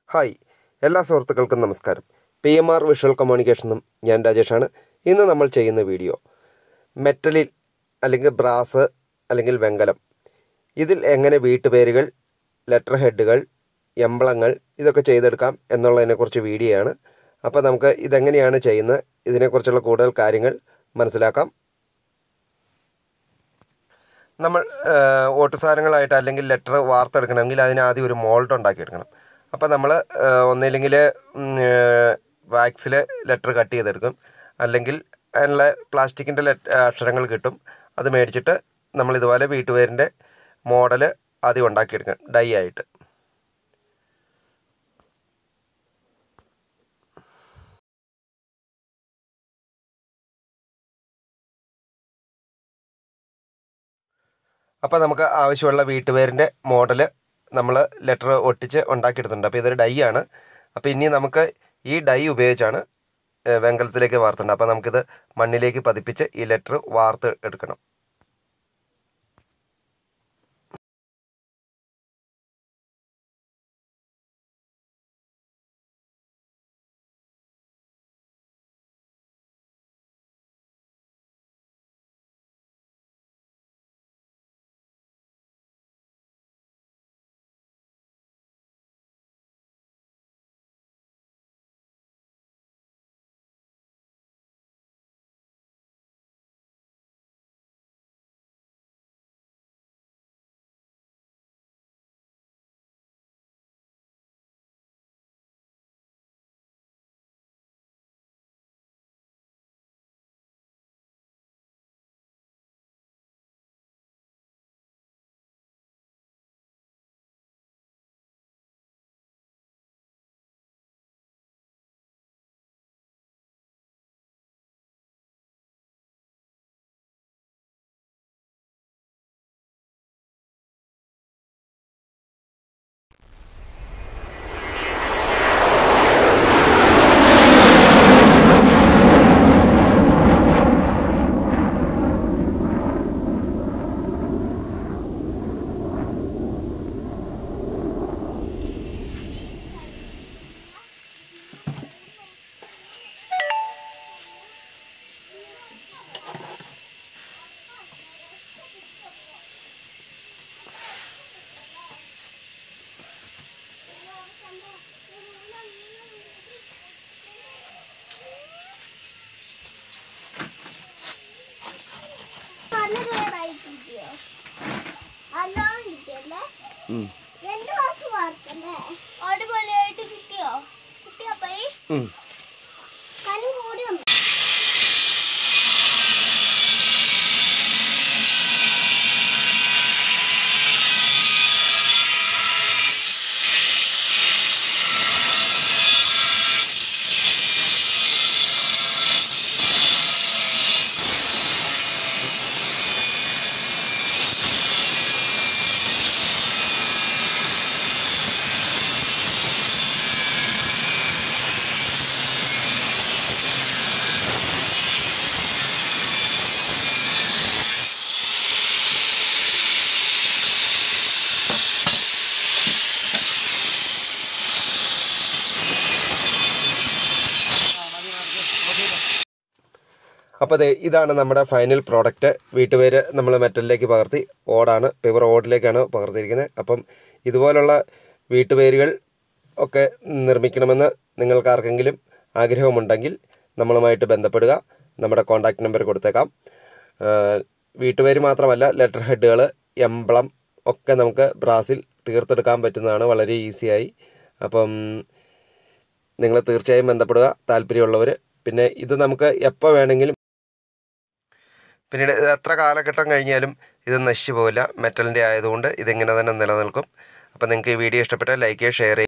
hi എല്ലാ സുഹൃത്തുക്കൾക്കും നമസ്കാരം പി എം ആർ വിഷ്വൽ കമ്മ്യൂണിക്കേഷനും ഞാൻ രാജേഷാണ് ഇന്ന് നമ്മൾ ചെയ്യുന്ന വീഡിയോ മെറ്റലിൽ അല്ലെങ്കിൽ ബ്രാസ് അല്ലെങ്കിൽ വെങ്കലം ഇതിൽ എങ്ങനെ വീട്ടുപേരുകൾ ലെറ്റർ ഹെഡുകൾ എംബ്ലങ്ങൾ ഇതൊക്കെ ചെയ്തെടുക്കാം എന്നുള്ളതിനെക്കുറിച്ച് വീഡിയോ ആണ് അപ്പോൾ നമുക്ക് ഇതെങ്ങനെയാണ് ചെയ്യുന്നത് ഇതിനെക്കുറിച്ചുള്ള കൂടുതൽ കാര്യങ്ങൾ മനസ്സിലാക്കാം നമ്മൾ വോട്ട് സാധനങ്ങളായിട്ട് അല്ലെങ്കിൽ ലെറ്റർ വാർത്തെടുക്കണമെങ്കിൽ അതിന് ആദ്യം ഒരു മോൾഡ് ഉണ്ടാക്കിയെടുക്കണം അപ്പോൾ നമ്മൾ ഒന്നില്ലെങ്കിൽ വാക്സിൽ ലെറ്റർ കട്ട് ചെയ്തെടുക്കും അല്ലെങ്കിൽ അതിനുള്ള പ്ലാസ്റ്റിക്കിൻ്റെ ലെറ്റ് അക്ഷരങ്ങൾ കിട്ടും അത് മേടിച്ചിട്ട് നമ്മൾ ഇതുപോലെ വീട്ടുപേരിൻ്റെ മോഡൽ ആദ്യം ഉണ്ടാക്കിയെടുക്കണം ഡൈ ആയിട്ട് അപ്പോൾ നമുക്ക് ആവശ്യമുള്ള വീട്ടുപേരിൻ്റെ മോഡൽ നമ്മൾ ലെറ്റർ ഒട്ടിച്ച് ഉണ്ടാക്കിയെടുത്തിട്ടുണ്ട് അപ്പോൾ ഇതൊരു ഡൈ ആണ് അപ്പോൾ ഇനി നമുക്ക് ഈ ഡൈ ഉപയോഗിച്ചാണ് വെങ്കലത്തിലേക്ക് വാർത്തുണ്ട് അപ്പോൾ നമുക്കിത് മണ്ണിലേക്ക് പതിപ്പിച്ച് ഈ ലെറ്റർ വാർത്ത് എടുക്കണം രണ്ട് മാസം വാർത്തല്ലേ അടിപൊളിയായിട്ട് കിട്ടിയോ കിട്ടിയപ്പോ കനം കൂടി വന്നു അപ്പോൾ അതെ ഇതാണ് നമ്മുടെ ഫൈനൽ പ്രോഡക്റ്റ് വീട്ടുപേര് നമ്മൾ മെറ്റലിലേക്ക് പകർത്തി ഓടാണ് പേപ്പർ ഓടിലേക്കാണ് പകർത്തിയിരിക്കുന്നത് അപ്പം ഇതുപോലുള്ള വീട്ടുപേരുകൾ ഒക്കെ നിർമ്മിക്കണമെന്ന് നിങ്ങൾക്ക് ആർക്കെങ്കിലും ആഗ്രഹമുണ്ടെങ്കിൽ നമ്മളുമായിട്ട് ബന്ധപ്പെടുക നമ്മുടെ കോൺടാക്റ്റ് നമ്പർ കൊടുത്തേക്കാം വീട്ടുപേര് മാത്രമല്ല ലെറ്റർ ഹെഡുകൾ എംബ്ലം ഒക്കെ നമുക്ക് ബ്രാസിൽ തീർത്തെടുക്കാൻ പറ്റുന്നതാണ് വളരെ ഈസിയായി അപ്പം നിങ്ങൾ തീർച്ചയായും ബന്ധപ്പെടുക താല്പര്യമുള്ളവർ പിന്നെ ഇത് നമുക്ക് എപ്പോൾ വേണമെങ്കിലും പിന്നീട് ഇത് എത്ര കാലഘട്ടം കഴിഞ്ഞാലും ഇത് നശിച്ചു പോകില്ല മെറ്റലിൻ്റെ ആയതുകൊണ്ട് ഇതിങ്ങനെ തന്നെ നിലനിൽക്കും അപ്പോൾ നിങ്ങൾക്ക് ഈ വീഡിയോ ഇഷ്ടപ്പെട്ടാൽ ലൈക്ക് ചെയ്യുക ഷെയർ ചെയ്യുക